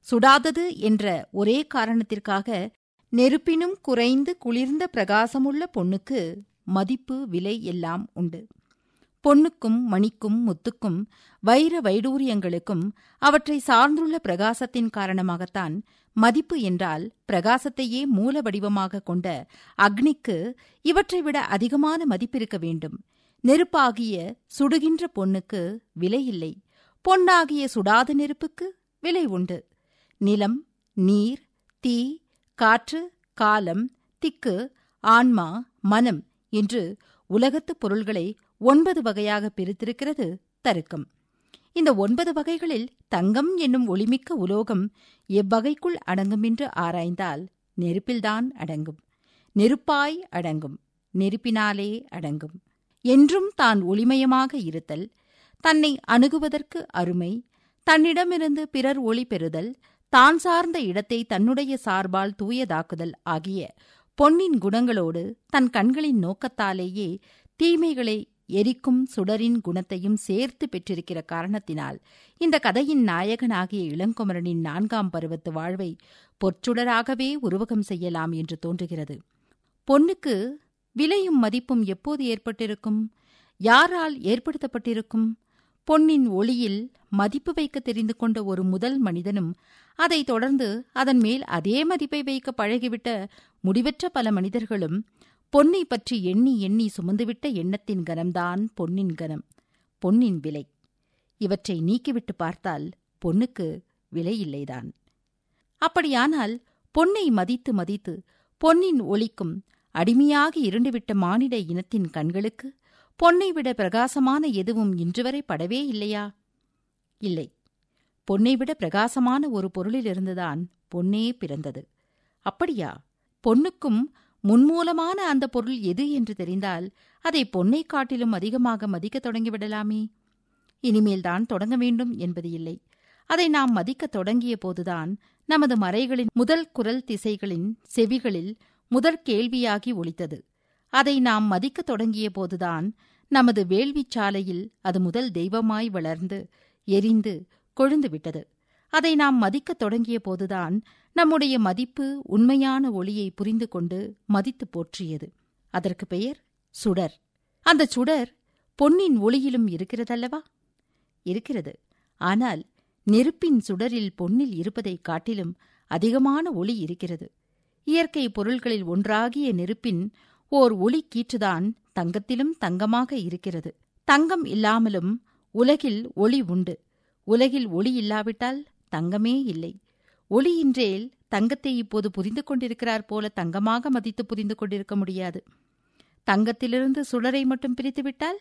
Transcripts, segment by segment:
சுடாதது என்ற ஒரே காரணத்திற்காக நெருப்பினும் குறைந்து குளிர்ந்த பிரகாசமுள்ள பொன்னுக்கு மதிப்பு விலை எல்லாம் உண்டு பொன்னுக்கும் மணிக்கும் முத்துக்கும் வைர வைடூரியங்களுக்கும் அவற்றை சார்ந்துள்ள பிரகாசத்தின் காரணமாகத்தான் மதிப்பு என்றால் பிரகாசத்தையே மூல வடிவமாக கொண்ட அக்னிக்கு இவற்றை விட அதிகமான மதிப்பிருக்க வேண்டும் நெருப்பாகிய சுடுகின்ற பொன்னுக்கு விலை இல்லை பொன்னாகிய சுடாத நெருப்புக்கு விலை உண்டு நிலம் நீர் தீ காற்று காலம் திக்கு ஆன்மா மனம் என்று உலகத்துப் பொருள்களை ஒன்பது வகையாக பிரித்திருக்கிறது தருக்கம் இந்த ஒன்பது வகைகளில் தங்கம் என்னும் ஒளிமிக்க உலோகம் எவ்வகைக்குள் அடங்கும் என்று ஆராய்ந்தால் நெருப்பில்தான் அடங்கும் நெருப்பாய் அடங்கும் நெருப்பினாலே அடங்கும் என்றும் தான் ஒளிமயமாக இருத்தல் தன்னை அணுகுவதற்கு அருமை தன்னிடமிருந்து பிறர் ஒளி பெறுதல் தான் சார்ந்த இடத்தை தன்னுடைய சார்பால் தூயதாக்குதல் ஆகிய பொன்னின் குணங்களோடு தன் கண்களின் நோக்கத்தாலேயே தீமைகளை எரிக்கும் சுடரின் குணத்தையும் சேர்த்து பெற்றிருக்கிற காரணத்தினால் இந்த கதையின் நாயகனாகிய இளங்குமரனின் நான்காம் பருவத்து வாழ்வை பொற்சுடராகவே உருவகம் செய்யலாம் என்று தோன்றுகிறது பொன்னுக்கு விலையும் மதிப்பும் எப்போது ஏற்பட்டிருக்கும் யாரால் ஏற்படுத்தப்பட்டிருக்கும் பொன்னின் ஒளியில் மதிப்பு வைக்க தெரிந்து கொண்ட ஒரு முதல் மனிதனும் அதைத் தொடர்ந்து அதன் மேல் அதே மதிப்பை வைக்க பழகிவிட்ட முடிவற்ற பல மனிதர்களும் பொன்னை பற்றி எண்ணி எண்ணி சுமந்துவிட்ட எண்ணத்தின் கனம்தான் பொன்னின் கனம் பொன்னின் விலை இவற்றை நீக்கிவிட்டு பார்த்தால் பொன்னுக்கு விலை இல்லைதான் அப்படியானால் பொன்னை மதித்து மதித்து பொன்னின் ஒளிக்கும் அடிமையாகி இருண்டுவிட்ட மானிட இனத்தின் கண்களுக்கு பொன்னை விட பிரகாசமான எதுவும் இன்றுவரை படவே இல்லையா இல்லை பொன்னை விட பிரகாசமான ஒரு பொருளிலிருந்துதான் பொன்னே பிறந்தது அப்படியா பொன்னுக்கும் முன்மூலமான அந்த பொருள் எது என்று தெரிந்தால் அதை பொன்னை காட்டிலும் அதிகமாக மதிக்கத் தொடங்கிவிடலாமே இனிமேல்தான் தொடங்க வேண்டும் என்பது இல்லை அதை நாம் மதிக்கத் தொடங்கிய போதுதான் நமது மறைகளின் முதல் குரல் திசைகளின் செவிகளில் முதற் கேள்வியாகி ஒலித்தது அதை நாம் மதிக்கத் தொடங்கிய போதுதான் நமது வேள்விச்சாலையில் அது முதல் தெய்வமாய் வளர்ந்து எரிந்து கொழுந்து விட்டது அதை நாம் மதிக்கத் தொடங்கிய போதுதான் நம்முடைய மதிப்பு உண்மையான ஒளியை புரிந்து கொண்டு மதித்து போற்றியது அதற்கு பெயர் சுடர் அந்த சுடர் பொன்னின் ஒளியிலும் இருக்கிறதல்லவா இருக்கிறது ஆனால் நெருப்பின் சுடரில் பொன்னில் இருப்பதைக் காட்டிலும் அதிகமான ஒளி இருக்கிறது இயற்கை பொருள்களில் ஒன்றாகிய நெருப்பின் ஓர் ஒளி கீற்றுதான் தங்கத்திலும் தங்கமாக இருக்கிறது தங்கம் இல்லாமலும் உலகில் ஒளி உண்டு உலகில் ஒளி இல்லாவிட்டால் தங்கமே இல்லை ஒளியின்றேல் தங்கத்தை இப்போது புரிந்து கொண்டிருக்கிறார் போல தங்கமாக மதித்து புரிந்து கொண்டிருக்க முடியாது தங்கத்திலிருந்து சுடரை மட்டும் பிரித்துவிட்டால்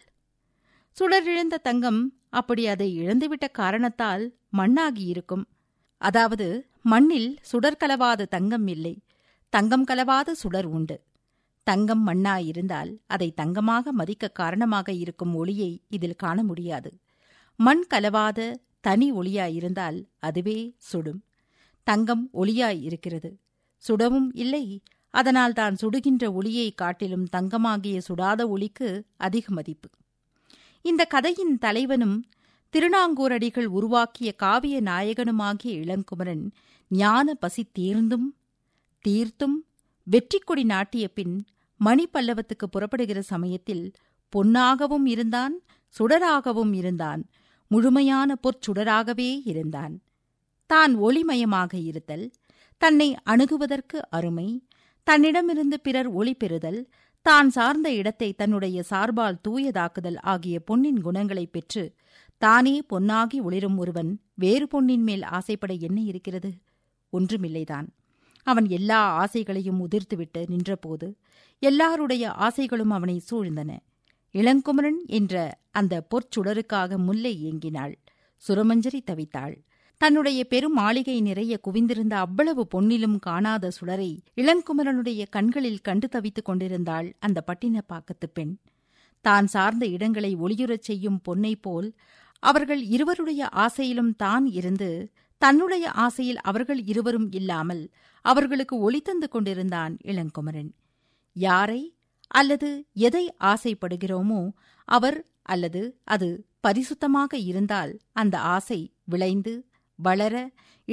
சுடரிழந்த தங்கம் அப்படி அதை இழந்துவிட்ட காரணத்தால் மண்ணாகி இருக்கும் அதாவது மண்ணில் சுடர் கலவாத தங்கம் இல்லை தங்கம் கலவாத சுடர் உண்டு தங்கம் மண்ணாயிருந்தால் அதை தங்கமாக மதிக்க காரணமாக இருக்கும் ஒளியை இதில் காண முடியாது மண் கலவாத தனி ஒளியாயிருந்தால் அதுவே சுடும் தங்கம் ஒளியாய் இருக்கிறது சுடவும் இல்லை அதனால் தான் சுடுகின்ற ஒளியை காட்டிலும் தங்கமாகிய சுடாத ஒளிக்கு அதிக மதிப்பு இந்த கதையின் தலைவனும் திருநாங்கூரடிகள் உருவாக்கிய காவிய நாயகனுமாகிய இளங்குமரன் ஞான பசி தீர்ந்தும் தீர்த்தும் வெற்றிக்கொடி நாட்டிய பின் மணிப்பல்லவத்துக்கு புறப்படுகிற சமயத்தில் பொன்னாகவும் இருந்தான் சுடராகவும் இருந்தான் முழுமையான பொற்சுடராகவே இருந்தான் தான் ஒளிமயமாக இருத்தல் தன்னை அணுகுவதற்கு அருமை தன்னிடமிருந்து பிறர் ஒளி பெறுதல் தான் சார்ந்த இடத்தை தன்னுடைய சார்பால் தூயதாக்குதல் ஆகிய பொன்னின் குணங்களைப் பெற்று தானே பொன்னாகி ஒளிரும் ஒருவன் வேறு பொன்னின் மேல் ஆசைப்பட என்ன இருக்கிறது ஒன்றுமில்லைதான் அவன் எல்லா ஆசைகளையும் உதிர்த்துவிட்டு நின்றபோது எல்லாருடைய ஆசைகளும் அவனை சூழ்ந்தன இளங்குமரன் என்ற அந்த பொற்சுடருக்காக முல்லை ஏங்கினாள் சுரமஞ்சரி தவித்தாள் தன்னுடைய பெரும் மாளிகை நிறைய குவிந்திருந்த அவ்வளவு பொன்னிலும் காணாத சுடரை இளங்குமரனுடைய கண்களில் கண்டு தவித்துக் கொண்டிருந்தாள் அந்த பட்டினப்பாக்கத்துப் பெண் தான் சார்ந்த இடங்களை ஒளியுறச் செய்யும் பொன்னைப் போல் அவர்கள் இருவருடைய ஆசையிலும் தான் இருந்து தன்னுடைய ஆசையில் அவர்கள் இருவரும் இல்லாமல் அவர்களுக்கு ஒளி தந்து கொண்டிருந்தான் இளங்குமரன் யாரை அல்லது எதை ஆசைப்படுகிறோமோ அவர் அல்லது அது பரிசுத்தமாக இருந்தால் அந்த ஆசை விளைந்து வளர